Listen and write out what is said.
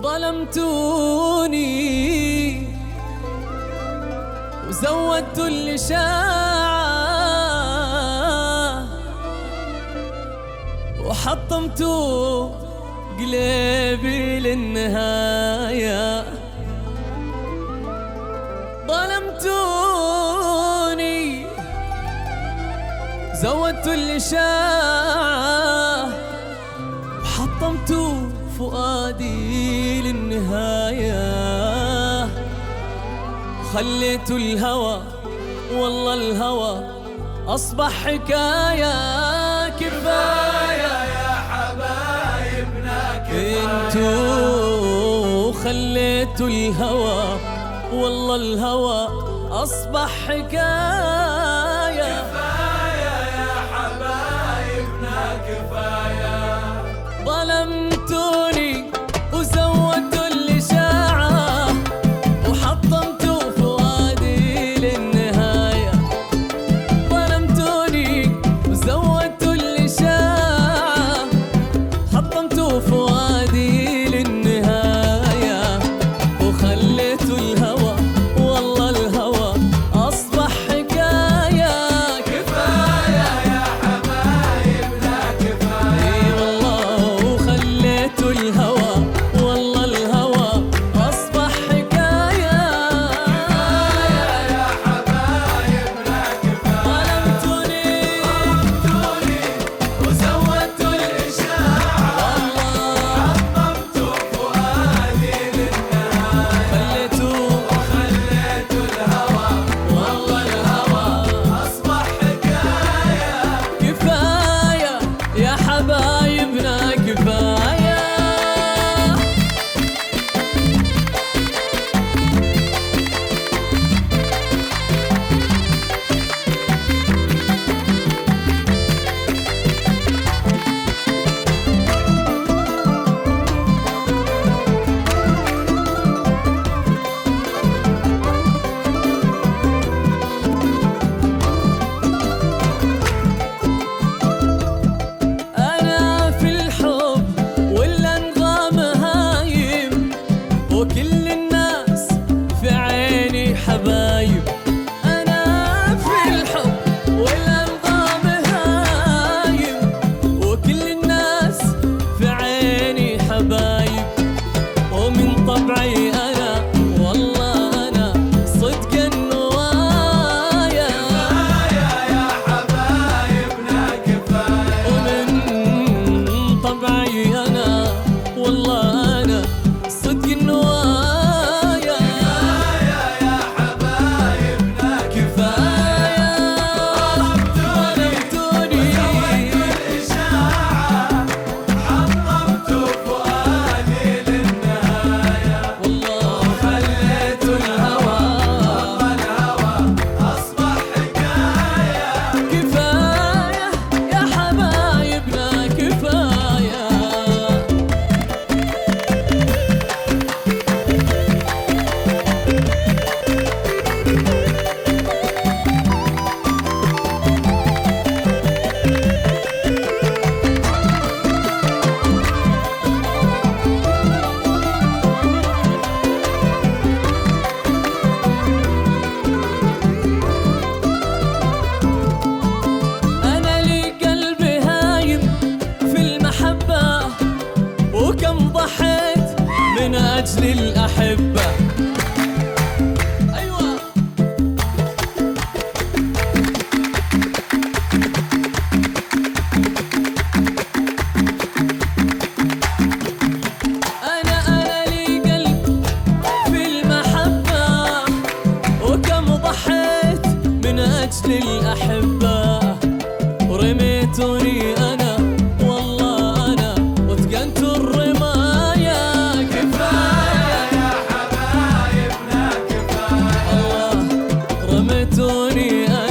ظلمتوني وزودت الإشاعة وحطمتوا قلبي للنهاية ظلمتوني زودت الإشاعة وحطمتوا فؤادي للنهاية خليت الهوى والله الهوى أصبح حكاية كفاية يا حبايبنا انتو خليتوا الهوى والله الهوى أصبح حكاية كفاية يا حبايبنا كفاية ظلمتوني وزودتوا الإشاعة وحطمتوا فؤادي للنهاية ظلمتوني وزودتوا الإشاعة حطمتوا فؤادي للنهاية وخليتوا الهوى والله الهوى أصبح حكاية كفاية يا حبايبنا كفاية اي والله وخليتوا الهوى والله الهوى اصبح حكايه يا حبايبنا كفاية ظلمتوني ظلمتوني وزودتوا الإشاعة والله حطمتوا فؤادي للنهاية خليتوا خليتوا الهوى والله الهوى أصبح حكاية كفايه يا حبايبنا كفايه أنا في الحب والأنغام هايم وكل الناس في عيني حبايب أنا في الحب والأنغام هايم وكل الناس في عيني حبايب ومن طبعي أنا والله أنا صدق النوايا كفاية يا حبايبنا كفاية ومن طبعي انا والله انا صدق النوايا كفاية يا حبايبنا كفايه ظلمتوني الإشاعة حطمتوا فؤادي للنهاية والله خليتوا الهوى الهوى أصبح حكاية كفايه يا حبايبنا كفايه أنا لي قلبي هايم في المحبة وكم ضحيت من أجل الأحبة أيوة أنا أنا لي قلب في المحبة وكم ضحيت من أجل الأحبة ورميتوني أنا والله أنا وتقنتوا الرماية كفاية يا حبايبنا كفاية الله رميتوني أنا